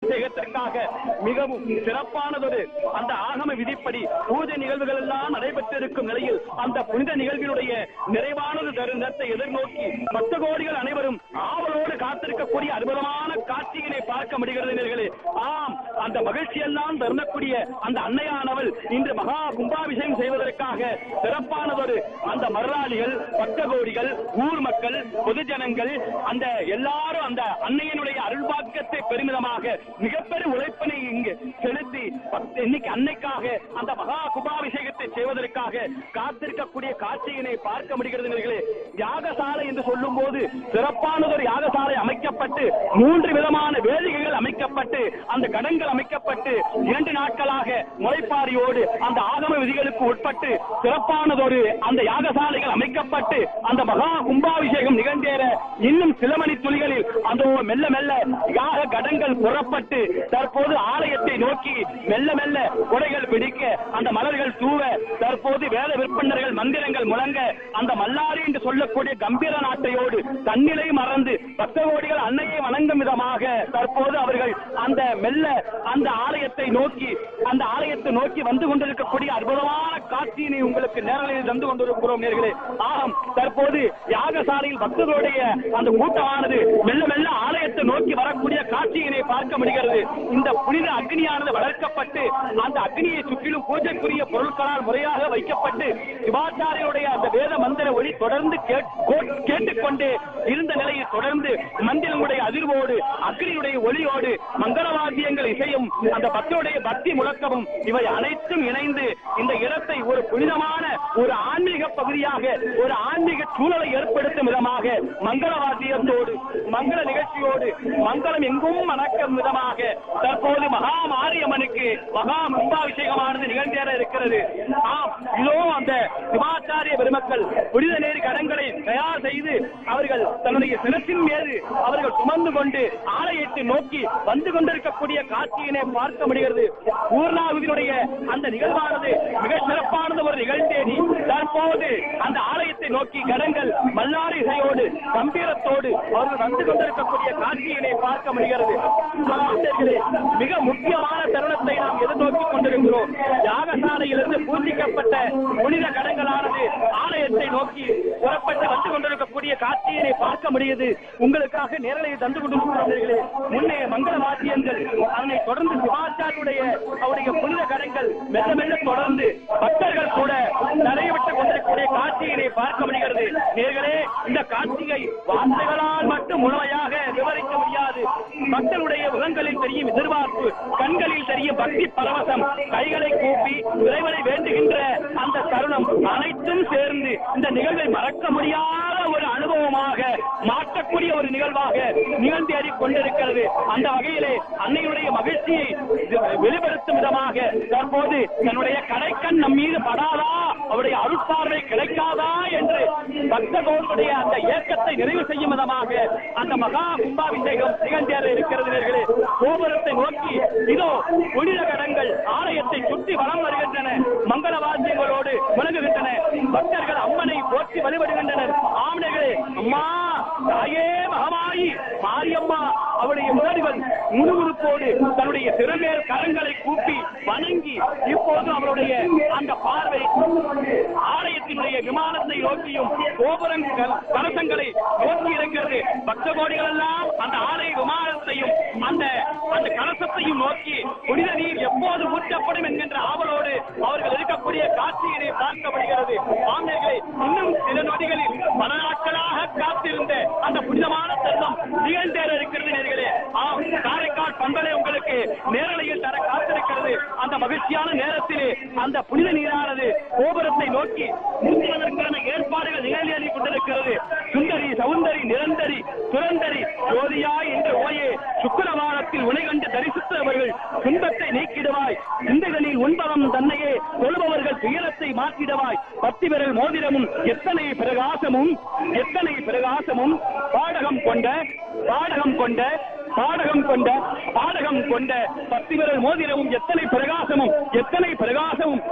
கும்பாபிஷேகத்திற்காக மிகவும் சிறப்பானதொரு அந்த ஆகம விதிப்படி பூஜை நிகழ்வுகள் எல்லாம் நடைபெற்றிருக்கும் நிலையில் அந்த புனித நிகழ்வினுடைய நிறைவானது தருணத்தை எதிர்நோக்கி பக்த கோடிகள் அனைவரும் ஆவலோடு காத்திருக்கக்கூடிய அற்புதமான காட்சியினை பார்க்க முடிகிறது நேர்களே ஆம் அந்த மகிழ்ச்சியெல்லாம் தருணக்கூடிய அந்த அன்னையானவள் இன்று மகா கும்பாபிஷேகம் செய்வதற்காக சிறப்பானதொரு அந்த மருளாளிகள் பக்த கோடிகள் ஊர் மக்கள் பொதுஜனங்கள் அந்த எல்லாரும் அந்த அன்னையினுடைய அருள்வாக்கத்தை பெருமிதமாக மிகப்பெரும் உழைப்பினை இங்கு செலுத்தி பக்த- இன்னைக்கு அன்னைக்காக அந்த மகா கும்பாபிஷேகத்தை செய்வதற்காக காத்திருக்கக்கூடிய காட்சியினை பார்க்க முடிகிறது நேர்களே யாகசாலை என்று சொல்லும் போது சிறப்பானதொரு யாகசாலை அமைக்கப்பட்டு மூன்று விதமான வேதிகைகள் அமைக்கப்பட்டு அந்த கடன்கள் அமைக்கப்பட்டு இரண்டு நாட்களாக முளைப்பாரியோடு அந்த ஆகம விதிகளுக்கு உட்பட்டு சிறப்பானதொரு அந்த யாகசாலைகள் அமைக்கப்பட்டு அந்த மகா கும்பாபிஷேகம் நிகழ்ந்தேற இன்னும் சில மணி துளிகளில் அந்த மெல்ல மெல்ல யாக கடங்கள் புறப்பட்டு தற்போது ஆலயத்தை நோக்கி மெல்ல மெல்ல குடைகள் பிடிக்க அந்த மலர்கள் தூவ தற்போது வேத விற்பனர்கள் மந்திரங்கள் முழங்க அந்த மல்லாரி என்று சொல்லக்கூடிய கம்பீர நாட்டையோடு தன்னிலை மறந்து பக்த கோடிகள் அன்னையை வணங்கும் விதமாக தற்போது அவர்கள் அந்த மெல்ல அந்த ஆலயத்தை நோக்கி அந்த ஆலயத்தை நோக்கி வந்து கொண்டிருக்கக்கூடிய அற்புதமான காட்சியினை உங்களுக்கு நேரலையில் தந்து கொண்டிருக்கிறோம் நேர்களே ஆம் தற்போது யாகசாலையில் பக்தர்களுடைய அந்த கூட்டமானது மெல்ல மெல்ல ஆலயத்தை நோக்கி வரக்கூடிய காட்சியினை பார்க்க முடிகிறது இந்த புனித அக்னியானது வளர்க்கப்பட்டு அந்த அக்னியை சுற்றிலும் பூஜைக்குரிய பொருட்களால் முறையாக வைக்கப்பட்டு சிவாச்சாரியருடைய அந்த வேத மந்திர ஒளி தொடர்ந்து கேட்- கோ- கேட்டுக்கொண்டு இருந்த நிலையில் தொடர்ந்து மந்திரங்களுடைய அதிர்வோடு அக்னியுடைய ஒளியோடு மங்களவாத்தியங்கள் இசையும் அந்த பக்தருடைய பக்தி முழக்கமும் இவை அனைத்தும் இணைந்து இந்த இடத்தை ஒரு புனிதமான ஒரு ஆன்மீக பகுதியாக ஒரு ஆன்மீக சூழலை ஏற்படுத்தும் விதமாக மங்களவாத்தியத்தோடு மங்கள நிகழ்ச்சியோடு மங்களம் எங்கும் மணக்கும் விதமாக தற்போது மகா மாரியம்மனுக்கு மகா கும்பாபிஷேகமானது நிகழ்ந்தேற இருக்கிறது ஆம் இதோ அந்த சிவாச்சாரிய பெருமக்கள் புனித நேரி கடன்களை தயார் செய்து அவர்கள் தன்னுடைய சிரத்தின் மீது அவர்கள் சுமந்து கொண்டு ஆலயத்தை நோக்கி வந்து கொண்டிருக்கக்கூடிய காட்சியினை பார்க்க முடிகிறது பூர்ணாகுதியினுடைய அந்த நிகழ்வானது மிக சிறப்பானது ஒரு நிகழ்ந்தேதி தற்போது அந்த ஆலயத்தை நோக்கி கடங்கள் மல்லாரி இசையோடு கம்பீரத்தோடு அவர்கள் வந்து கொண்டிருக்கக்கூடிய காட்சியினை பார்க்க முடிகிறது சகோதரர்களே, மிக முக்கியமான தருணத்தை நாம் எதிர்நோக்கிக் கொண்டிருக்கிறோம் யாகசாலையிலிருந்து பூஜிக்கப்பட்ட புனித கடங்களானது ஆலயத்தை நோக்கி புறப்பட்டு வந்து கொண்டிருக்கக்கூடிய காட்சியினை பார்க்க முடியுது உங்களுக்காக நேரலை தந்து கொண்டிருக்கிறவர்களே முன்னே மங்கள வாத்தியங்கள் அதனை தொடர்ந்து சிவாச்சாரியுடைய அவருடைய புனித கடங்கள் மெல்ல மெல்ல தொடர்ந்து பக்தர்கள் கூட நடைபெற்றுக் கொண்டிருக்கக்கூடிய காட்சியினை பார்க்க முடிகிறது நேர்களே இந்த காட்சியை வார்த்தைகளால் மட்டும் முழுமையாக விவரிக்க முடியாது மக்களுடைய முகங்களில் தெரியும் எதிர்பார்ப்பு கண்களில் தெரியும் பக்தி பரவசம் கைகளை கூப்பி இறைவனை வேண்டுகின்ற அந்த தருணம் அனைத்தும் சேர்ந்து இந்த நிகழ்வை மறக்க முடியாத ஒரு அனுபவமாக மாற்றக்கூடிய ஒரு நிகழ்வாக நிகழ்ந்தேறிக் கொண்டிருக்கிறது அந்த வகையிலே அன்னையுடைய மகிழ்ச்சியை வெளிப்படுத்தும் விதமாக தற்போது தன்னுடைய கடைக்கண் நம் மீது படாதா அவருடைய அருட்பார்வை கிடைக்காதா என்று பக்தர்களுடைய அந்த ஏக்கத்தை நிறைவு செய்யும் விதமாக அந்த மகா கும்பாபிஷேகம் நிகழ்ந்தேற இருக்கிறது நேர்களே. கோபுரத்தை நோக்கி இதோ புனித கடங்கள் ஆலயத்தை சுற்றி வலம் வருகின்றன மங்கள வாத்தியங்களோடு விளங்குகின்றன பக்தர்கள் அம்மனை போற்றி வழிபடுகின்றனர் ஆமனைகளே அம்மா தாயே மகமாயி மாரியம்மா அவருடைய முன்னடிகள் முணுமுணுப்போடு தன்னுடைய சிறமேல் கரங்களை கூப்பி வணங்கி இப்போது அவருடைய அந்த பார்வை ஆலயத்தினுடைய விமானத்தை நோக்கியும் கோபுரங்கள் கலசங்களை நோக்கி இருக்கிறது பக்த கோடிகள் எல்லாம் அந்த ஆலய விமானத்தையும் அந்த அந்த கலசத்தையும் நோக்கி புனித நீர் எப்போது ஊற்றப்படும் என்கின்ற ஆவலோடு அவர்கள் இருக்கக்கூடிய காட்சியினை பார்க்கப்படுகிறது ஆண்மைகளை இன்னும் சில நொடிகளில் பல நாட்களாக காத்திருந்த அந்த புனிதமான தருணம் நிகழ்ந்தேற இருக்கிறது நேர்களே ஆம் காரைக்கால் பண்பலை உங்களுக்கு நேரலையில் தர காத்திருக்கிறது அந்த மகிழ்ச்சியான நேரத்திலே அந்த புனித நீரானது கோபுரத்தை நோக்கி ஊற்றுவதற்கான ஏற்பாடுகள் நிகழ்நேறி கொண்டிருக்கிறது சுந்தரி சௌந்தரி நிரந்தரி சுரந்தரி ஜோதியா என்ற ஓயே சுக்கிரவாரத்தில் உனை கண்டு தரிசித்தவர்கள் துன்பத்தை நீக்கிடுவாய் சிந்தைகளில் உண்பவம் தன்னையே சொல்பவர்கள் துயரத்தை மாற்றிடுவாய் பத்தி விரல் மோதிரமும் எத்தனை பிரகாசமும் எத்தனை பிரகாசமும் பாடகம் கொண்ட பாடகம் கொண்ட பாடகம் கொண்ட பாடகம் கொண்ட பத்தி விரல் மோதிரமும் எத்தனை பிரகாசமும் எத்தனை பிரகாசமும்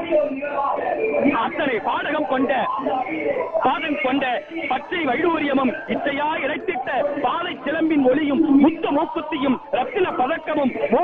அத்தனை பாடகம் கொண்ட பாதம் கொண்ட பச்சை வைடூரியமும் இச்சையா இறைத்திட்ட பாலை சிலம்பின் ஒளியும் முத்த மூக்குத்தியும் ரத்தின பதக்கமும்